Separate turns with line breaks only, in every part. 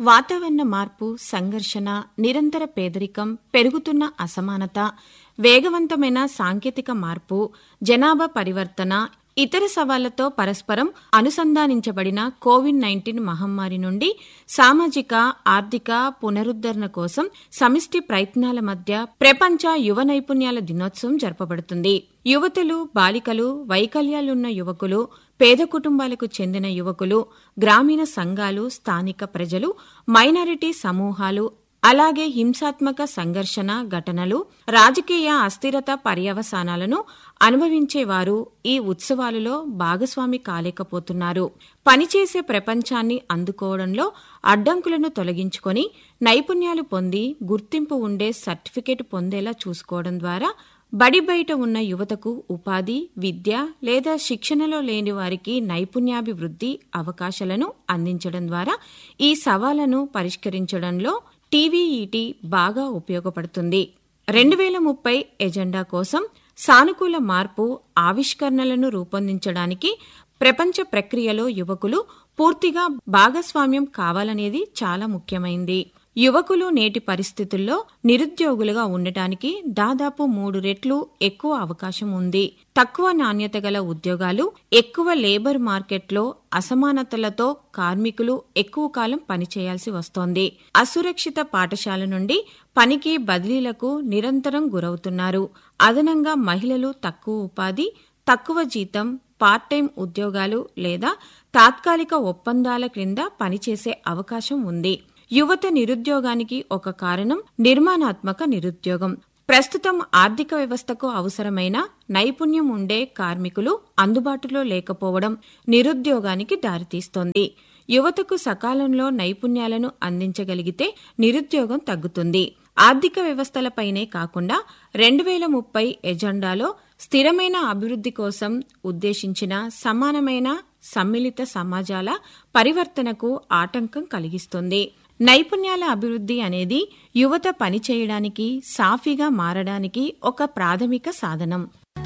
వాతావరణ మార్పు సంఘర్షణ నిరంతర పేదరికం పెరుగుతున్న అసమానత వేగవంతమైన సాంకేతిక మార్పు జనాభా పరివర్తన ఇతర సవాళ్లతో పరస్పరం అనుసంధానించబడిన కోవిడ్ నైన్టీన్ మహమ్మారి నుండి సామాజిక ఆర్థిక పునరుద్దరణ కోసం సమిష్టి ప్రయత్నాల మధ్య ప్రపంచ యువ నైపుణ్యాల దినోత్సవం జరపబడుతుంది యువతులు బాలికలు వైకల్యాలున్న యువకులు పేద కుటుంబాలకు చెందిన యువకులు గ్రామీణ సంఘాలు స్థానిక ప్రజలు మైనారిటీ సమూహాలు అలాగే హింసాత్మక సంఘర్షణ ఘటనలు రాజకీయ అస్థిరత పర్యవసానాలను అనుభవించేవారు ఈ ఉత్సవాలలో భాగస్వామి కాలేకపోతున్నారు పనిచేసే ప్రపంచాన్ని అందుకోవడంలో అడ్డంకులను తొలగించుకొని నైపుణ్యాలు పొంది గుర్తింపు ఉండే సర్టిఫికేట్ పొందేలా చూసుకోవడం ద్వారా బడి బయట ఉన్న యువతకు ఉపాధి విద్య లేదా శిక్షణలో లేని వారికి నైపుణ్యాభివృద్ధి అవకాశాలను అందించడం ద్వారా ఈ సవాళ్లను పరిష్కరించడంలో టీవీఈటీ బాగా ఉపయోగపడుతుంది రెండు వేల ముప్పై ఎజెండా కోసం సానుకూల మార్పు ఆవిష్కరణలను రూపొందించడానికి ప్రపంచ ప్రక్రియలో యువకులు పూర్తిగా భాగస్వామ్యం కావాలనేది చాలా ముఖ్యమైంది యువకులు నేటి పరిస్థితుల్లో నిరుద్యోగులుగా ఉండటానికి దాదాపు మూడు రెట్లు ఎక్కువ అవకాశం ఉంది తక్కువ నాణ్యత గల ఉద్యోగాలు ఎక్కువ లేబర్ మార్కెట్లో అసమానతలతో కార్మికులు ఎక్కువ కాలం పనిచేయాల్సి వస్తోంది అసురక్షిత పాఠశాల నుండి పనికి బదిలీలకు నిరంతరం గురవుతున్నారు అదనంగా మహిళలు తక్కువ ఉపాధి తక్కువ జీతం పార్ట్ టైం ఉద్యోగాలు లేదా తాత్కాలిక ఒప్పందాల క్రింద పనిచేసే అవకాశం ఉంది యువత నిరుద్యోగానికి ఒక కారణం నిర్మాణాత్మక నిరుద్యోగం ప్రస్తుతం ఆర్థిక వ్యవస్థకు అవసరమైన నైపుణ్యం ఉండే కార్మికులు అందుబాటులో లేకపోవడం నిరుద్యోగానికి దారితీస్తోంది యువతకు సకాలంలో నైపుణ్యాలను అందించగలిగితే నిరుద్యోగం తగ్గుతుంది ఆర్థిక వ్యవస్థలపైనే కాకుండా రెండు వేల ముప్పై ఎజెండాలో స్థిరమైన అభివృద్ధి కోసం ఉద్దేశించిన సమానమైన సమ్మిళిత సమాజాల పరివర్తనకు ఆటంకం కలిగిస్తుంది నైపుణ్యాల అభివృద్ధి అనేది యువత పనిచేయడానికి సాఫీగా మారడానికి ఒక ప్రాథమిక సాధనం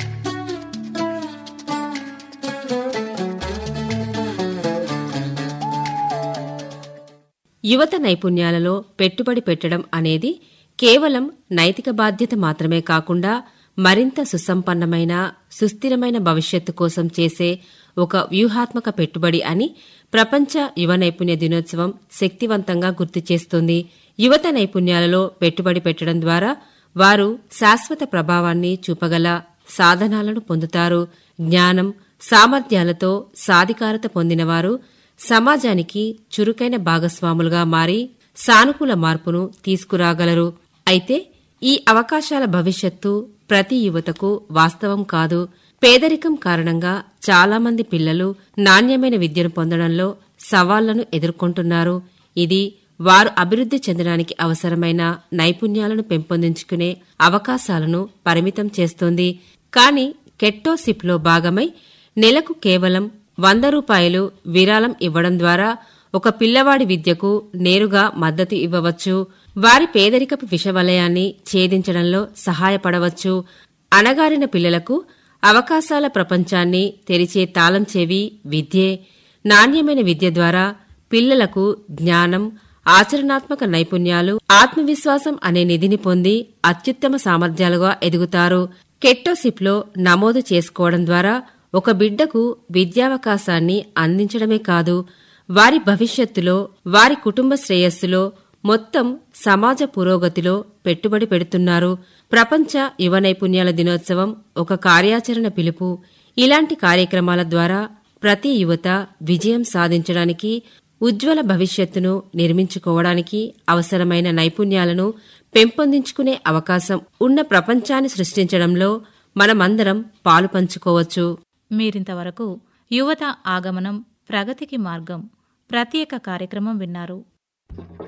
యువత నైపుణ్యాలలో పెట్టుబడి పెట్టడం అనేది కేవలం నైతిక బాధ్యత మాత్రమే కాకుండా మరింత సుసంపన్నమైన సుస్థిరమైన భవిష్యత్తు కోసం చేసే ఒక వ్యూహాత్మక పెట్టుబడి అని ప్రపంచ యువ నైపుణ్య దినోత్సవం శక్తివంతంగా గుర్తు చేస్తుంది యువత నైపుణ్యాలలో పెట్టుబడి పెట్టడం ద్వారా వారు శాశ్వత ప్రభావాన్ని చూపగల సాధనాలను పొందుతారు జ్ఞానం సామర్థ్యాలతో సాధికారత పొందినవారు సమాజానికి చురుకైన భాగస్వాములుగా మారి సానుకూల మార్పును తీసుకురాగలరు అయితే ఈ అవకాశాల భవిష్యత్తు ప్రతి యువతకు వాస్తవం కాదు పేదరికం కారణంగా చాలామంది పిల్లలు నాణ్యమైన విద్యను పొందడంలో సవాళ్లను ఎదుర్కొంటున్నారు ఇది వారు అభివృద్ధి చెందడానికి అవసరమైన నైపుణ్యాలను పెంపొందించుకునే అవకాశాలను పరిమితం చేస్తోంది కానీ కెట్టోసిప్లో భాగమై నెలకు కేవలం వంద రూపాయలు విరాళం ఇవ్వడం ద్వారా ఒక పిల్లవాడి విద్యకు నేరుగా మద్దతు ఇవ్వవచ్చు వారి పేదరికపు విషవలయాన్ని ఛేదించడంలో సహాయపడవచ్చు అణగారిన పిల్లలకు అవకాశాల ప్రపంచాన్ని తెరిచే తాళం చెవి విద్యే నాణ్యమైన విద్య ద్వారా పిల్లలకు జ్ఞానం ఆచరణాత్మక నైపుణ్యాలు ఆత్మవిశ్వాసం అనే నిధిని పొంది అత్యుత్తమ సామర్థ్యాలుగా ఎదుగుతారు కెట్టోసిప్లో నమోదు చేసుకోవడం ద్వారా ఒక బిడ్డకు విద్యావకాశాన్ని అందించడమే కాదు వారి భవిష్యత్తులో వారి కుటుంబ శ్రేయస్సులో మొత్తం సమాజ పురోగతిలో పెట్టుబడి పెడుతున్నారు ప్రపంచ యువ నైపుణ్యాల దినోత్సవం ఒక కార్యాచరణ పిలుపు ఇలాంటి కార్యక్రమాల ద్వారా ప్రతి యువత విజయం సాధించడానికి ఉజ్వల భవిష్యత్తును నిర్మించుకోవడానికి అవసరమైన నైపుణ్యాలను పెంపొందించుకునే అవకాశం ఉన్న ప్రపంచాన్ని సృష్టించడంలో మనమందరం పాలు పంచుకోవచ్చు
మీరింతవరకు యువత ఆగమనం ప్రగతికి మార్గం ప్రత్యేక కార్యక్రమం విన్నారు